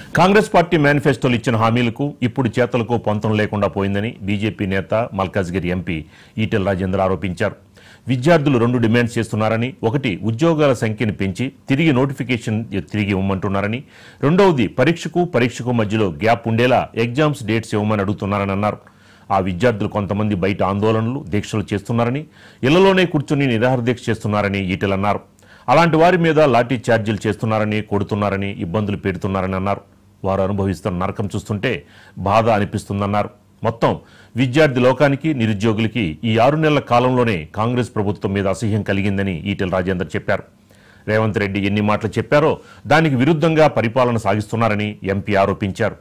Congress party మేనిఫెస్టోలు ఇచ్చిన హామీలకు ఇప్పుడు చేతలకు పొంతం లేకుండా పోయిందని బీజేపీ నేత మల్కాజ్గిరి ఎంపీ ఈటెల రాజేందర్ ఆరోపించారు విద్యార్థులు రెండు డిమాండ్స్ చేస్తున్నారని ఒకటి ఉద్యోగాల సంఖ్యను పెంచి తిరిగి నోటిఫికేషన్ తిరిగి ఇవ్వమంటున్నారని రెండవది పరీక్షకు పరీక్షకు మధ్యలో గ్యాప్ ఉండేలా ఎగ్జామ్స్ డేట్స్ ఇవ్వమని అడుగుతున్నారని అన్నారు ఆ విద్యార్థులు కొంతమంది బయట ఆందోళనలు దీక్షలు చేస్తున్నారని ఇళ్లలోనే కూర్చుని నిరాహార దీక్ష చేస్తున్నారని ఈటెల అన్నారు అలాంటి వారి మీద లాఠీ ఛార్జీలు చేస్తున్నారని కొడుతున్నారని ఇబ్బందులు పెడుతున్నారని అన్నారు వారు అనుభవిస్తున్న నరకం చూస్తుంటే బాధ అనిపిస్తుందన్నారు మొత్తం విద్యార్థి లోకానికి నిరుద్యోగులకి ఈ ఆరు నెలల కాలంలోనే కాంగ్రెస్ ప్రభుత్వం మీద అసహ్యం కలిగిందని ఈటెల రాజేందర్ చెప్పారు రేవంత్ రెడ్డి ఎన్ని మాటలు చెప్పారో దానికి విరుద్ధంగా పరిపాలన సాగిస్తున్నారని ఎంపీ ఆరోపించారు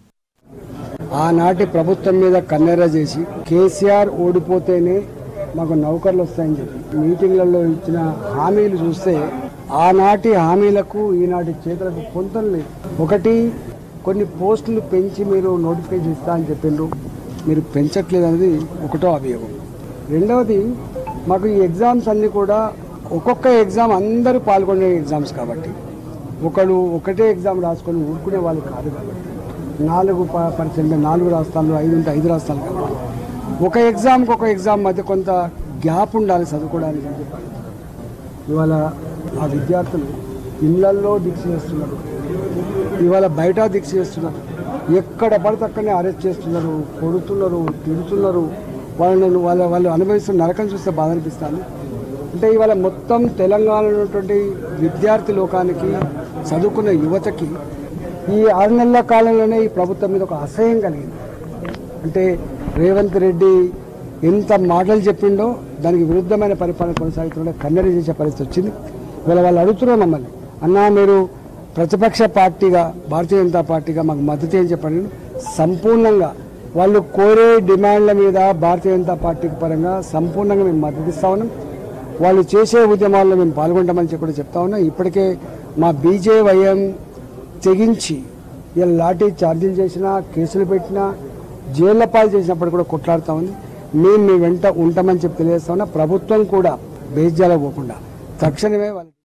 ఆనాటి ప్రభుత్వం మీద కన్నెర చేసి కేసీఆర్ ఓడిపోతేనే మాకు నౌకర్లు వస్తాయని చెప్పి మీటింగ్లలో ఇచ్చిన హామీలు చూస్తే ఆనాటి హామీలకు ఈనాటి చేతులకు పొంతం లేదు ఒకటి కొన్ని పోస్టులు పెంచి మీరు నోటిఫికేషన్ ఇస్తా అని చెప్పిండ్రు మీరు పెంచట్లేదు అనేది ఒకటో అభియోగం రెండవది మాకు ఈ ఎగ్జామ్స్ అన్నీ కూడా ఒక్కొక్క ఎగ్జామ్ అందరూ పాల్గొనే ఎగ్జామ్స్ కాబట్టి ఒకడు ఒకటే ఎగ్జామ్ రాసుకొని ఊరుకునే వాళ్ళు కాదు కాబట్టి నాలుగు ప- పరీక్షలు ఉంటే నాలుగు రాష్ట్రాలు ఐదు ఉంటే ఐదు రాష్ట్రాలు కాబట్టి ఒక ఎగ్జామ్కి ఒక ఎగ్జామ్ మధ్య కొంత గ్యాప్ ఉండాలి చదువుకోవడానికి అని చెప్పాలి ఇవాళ ఆ విద్యార్థులు ఇళ్లల్లో దీక్ష చేస్తున్నారు ఇవాళ బయట దీక్ష చేస్తున్నారు ఎక్కడ పడితే అక్కడనే అరెస్ట్ చేస్తున్నారు కొడుతున్నారు తిడుతున్నారు వాళ్ళని వాళ్ళ వాళ్ళు అనుభవిస్తున్న నరకం చూస్తే బాధ అనిపిస్తుంది అంటే ఇవాళ మొత్తం తెలంగాణలో ఉన్నటువంటి విద్యార్థి లోకానికి చదువుకున్న యువతకి ఈ ఆరు నెలల కాలంలోనే ఈ ప్రభుత్వం మీద ఒక అసహ్యం కలిగింది అంటే రేవంత్ రెడ్డి ఎంత మాటలు చెప్పిండో దానికి విరుద్ధమైన పరిపాలన కొనసాగుతుండే కన్నెర చేసే పరిస్థితి వచ్చింది ఇవాళ వాళ్ళు అడుగుతున్నారు మమ్మల్ని అన్నా మీరు ప్రతిపక్ష పార్టీగా భారతీయ జనతా పార్టీగా మాకు మద్దతు ఏం చెప్పండి సంపూర్ణంగా వాళ్ళు కోరే డిమాండ్ల మీద భారతీయ జనతా పార్టీ పరంగా సంపూర్ణంగా మేము మద్దతు ఇస్తా ఉన్నాం వాళ్ళు చేసే ఉద్యమాల్లో మేము పాల్గొంటామని చెప్పి కూడా చెప్తా ఉన్నాం ఇప్పటికే మా బీజేవైఎం తెగించి ఇలా లాఠీ ఛార్జీలు చేసినా కేసులు పెట్టినా జైళ్ల పాలు చేసినప్పుడు కూడా కొట్లాడుతా ఉంది మేము మీ వెంట ఉంటామని చెప్పి తెలియజేస్తా ఉన్నా ప్రభుత్వం కూడా బేజ్జాల పోకుండా తక్షణమే వాళ్ళకి